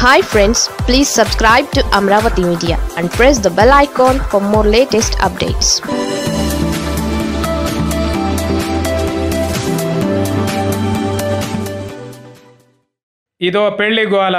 hi friends please subscribe to Amaravati media and press the bell icon for more latest updates ఇదో పెళ్లి గోల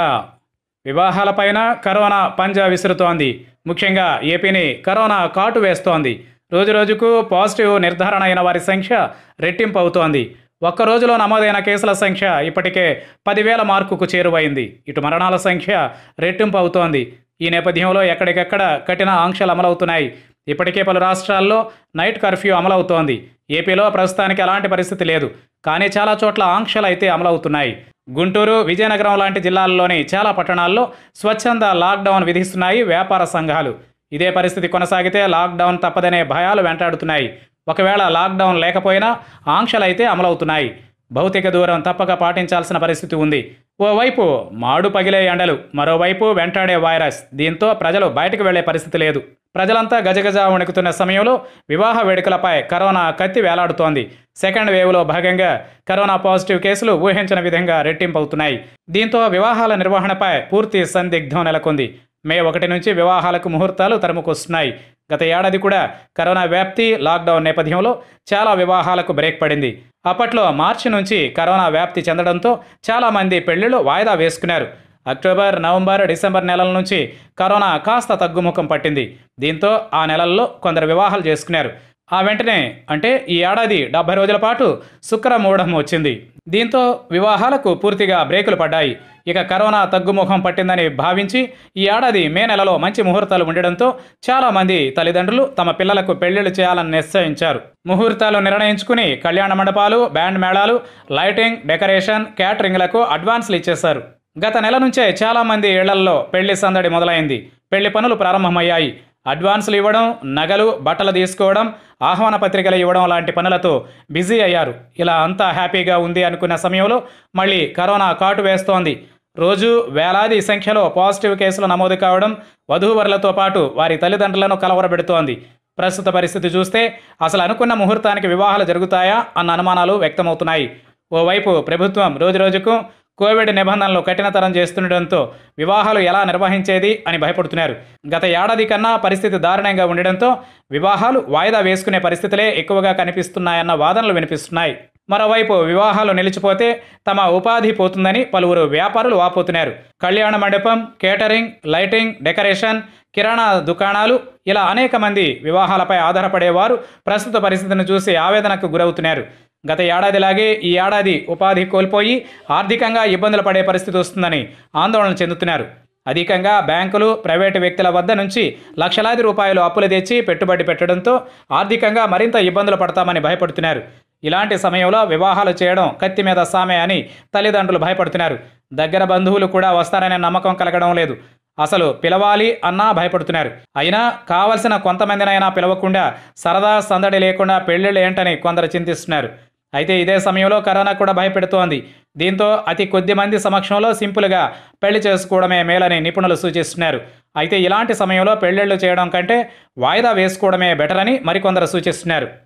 వివాహాలపైన corona పంజా విసురుతోంది ముఖ్యంగా ఏపీని corona కాటు వేస్తోంది రోజురోజుకు పాజిటివ్ నిర్ధారణ అయిన వారి సంఖ్య రెట్టింపు అవుతోంది ఒక్క రోజులో నమోదైన కేసుల సంఖ్య ఇప్పటికే పదివేల మార్కుకు చేరువైంది ఇటు మరణాల సంఖ్య రెట్టింపు అవుతోంది ఈ నేపథ్యంలో ఎక్కడికెక్కడ కఠిన ఆంక్షలు అమలవుతున్నాయి ఇప్పటికే పలు రాష్ట్రాల్లో నైట్ కర్ఫ్యూ అమలవుతోంది ఏపీలో ప్రస్తుతానికి ఎలాంటి పరిస్థితి లేదు కానీ చాలా చోట్ల ఆంక్షలు అయితే అమలవుతున్నాయి గుంటూరు విజయనగరం లాంటి జిల్లాల్లోని చాలా పట్టణాల్లో స్వచ్ఛంద లాక్డౌన్ విధిస్తున్నాయి వ్యాపార సంఘాలు ఇదే పరిస్థితి కొనసాగితే లాక్డౌన్ తప్పదనే భయాలు వెంటాడుతున్నాయి ఒకవేళ లాక్డౌన్ లేకపోయినా ఆంక్షలు అయితే అమలవుతున్నాయి భౌతిక దూరం తప్పక పాటించాల్సిన పరిస్థితి ఉంది ఓవైపు మాడు పగిలే ఎండలు మరోవైపు వెంటాడే వైరస్ దీంతో ప్రజలు బయటకు వెళ్లే పరిస్థితి లేదు ప్రజలంతా గజగజ వణుకుతున్న సమయంలో వివాహ వేడుకలపై కరోనా కత్తి వేలాడుతోంది సెకండ్ వేవ్లో భాగంగా కరోనా పాజిటివ్ కేసులు ఊహించిన విధంగా రెట్టింపు అవుతున్నాయి దీంతో వివాహాల నిర్వహణపై పూర్తి సందిగ్ధం నెలకొంది మే ఒకటి నుంచి వివాహాలకు ముహూర్తాలు తరుముకొస్తున్నాయి గత ఏడాది కూడా కరోనా వ్యాప్తి లాక్డౌన్ నేపథ్యంలో చాలా వివాహాలకు బ్రేక్ పడింది అప్పట్లో మార్చి నుంచి కరోనా వ్యాప్తి చెందడంతో చాలామంది పెళ్లిళ్ళు వాయిదా వేసుకున్నారు అక్టోబర్ నవంబర్ డిసెంబర్ నెలల నుంచి కరోనా కాస్త తగ్గుముఖం పట్టింది దీంతో ఆ నెలల్లో కొందరు వివాహాలు చేసుకున్నారు ఆ వెంటనే అంటే ఈ ఏడాది డెబ్బై రోజుల పాటు శుక్రమూఢం వచ్చింది దీంతో వివాహాలకు పూర్తిగా బ్రేకులు పడ్డాయి ఇక కరోనా తగ్గుముఖం పట్టిందని భావించి ఈ ఏడాది మే నెలలో మంచి ముహూర్తాలు ఉండడంతో చాలామంది తల్లిదండ్రులు తమ పిల్లలకు పెళ్లిళ్లు చేయాలని నిశ్చయించారు ముహూర్తాలు నిర్ణయించుకుని కళ్యాణ మండపాలు బ్యాండ్ మేళాలు లైటింగ్ డెకరేషన్ క్యాటరింగ్లకు అడ్వాన్స్లు ఇచ్చేశారు గత నెల నుంచే చాలామంది ఇళ్లల్లో పెళ్లి సందడి మొదలైంది పెళ్లి పనులు ప్రారంభమయ్యాయి అడ్వాన్సులు ఇవ్వడం నగలు బట్టలు తీసుకోవడం ఆహ్వాన పత్రికలు ఇవ్వడం లాంటి పనులతో బిజీ అయ్యారు ఇలా అంతా హ్యాపీగా ఉంది అనుకున్న సమయంలో మళ్ళీ కరోనా కాటు వేస్తోంది రోజు వేలాది సంఖ్యలో పాజిటివ్ కేసులు నమోదు కావడం వధూవరులతో పాటు వారి తల్లిదండ్రులను కలవరబెడుతోంది ప్రస్తుత పరిస్థితి చూస్తే అసలు అనుకున్న ముహూర్తానికి వివాహాలు జరుగుతాయా అన్న అనుమానాలు వ్యక్తమవుతున్నాయి ఓవైపు ప్రభుత్వం రోజురోజుకు కోవిడ్ నిబంధనలు కఠినతరం చేస్తుండటంతో వివాహాలు ఎలా నిర్వహించేది అని భయపడుతున్నారు గత ఏడాది కన్నా పరిస్థితి దారుణంగా ఉండడంతో వివాహాలు వాయిదా వేసుకునే పరిస్థితులే ఎక్కువగా కనిపిస్తున్నాయన్న వాదనలు వినిపిస్తున్నాయి మరోవైపు వివాహాలు నిలిచిపోతే తమ ఉపాధి పోతుందని పలువురు వ్యాపారులు వాపోతున్నారు కళ్యాణ మండపం కేటరింగ్ లైటింగ్ డెకరేషన్ కిరాణా దుకాణాలు ఇలా అనేక మంది వివాహాలపై ఆధారపడేవారు ప్రస్తుత పరిస్థితిని చూసి ఆవేదనకు గురవుతున్నారు గత ఏడాదిలాగే ఈ ఏడాది ఉపాధి కోల్పోయి ఆర్థికంగా ఇబ్బందులు పడే పరిస్థితి వస్తుందని ఆందోళన చెందుతున్నారు అధికంగా బ్యాంకులు ప్రైవేటు వ్యక్తుల వద్ద నుంచి లక్షలాది రూపాయలు అప్పులు తెచ్చి పెట్టుబడి పెట్టడంతో ఆర్థికంగా మరింత ఇబ్బందులు పడతామని భయపడుతున్నారు ఇలాంటి సమయంలో వివాహాలు చేయడం కత్తి మీద సామే అని తల్లిదండ్రులు భయపడుతున్నారు దగ్గర బంధువులు కూడా వస్తారనే నమ్మకం కలగడం లేదు అసలు పిలవాలి అన్నా భయపడుతున్నారు అయినా కావలసిన కొంతమందినైనా పిలవకుండా సరదా సందడి లేకుండా పెళ్ళిళ్ళు ఏంటని కొందరు చింతిస్తున్నారు అయితే ఇదే సమయంలో కరోనా కూడా భయపెడుతోంది దీంతో అతి కొద్ది మంది సమక్షంలో సింపుల్గా పెళ్లి చేసుకోవడమే మేలని నిపుణులు సూచిస్తున్నారు అయితే ఇలాంటి సమయంలో పెళ్ళిళ్ళు చేయడం కంటే వాయిదా వేసుకోవడమే బెటర్ అని మరికొందరు సూచిస్తున్నారు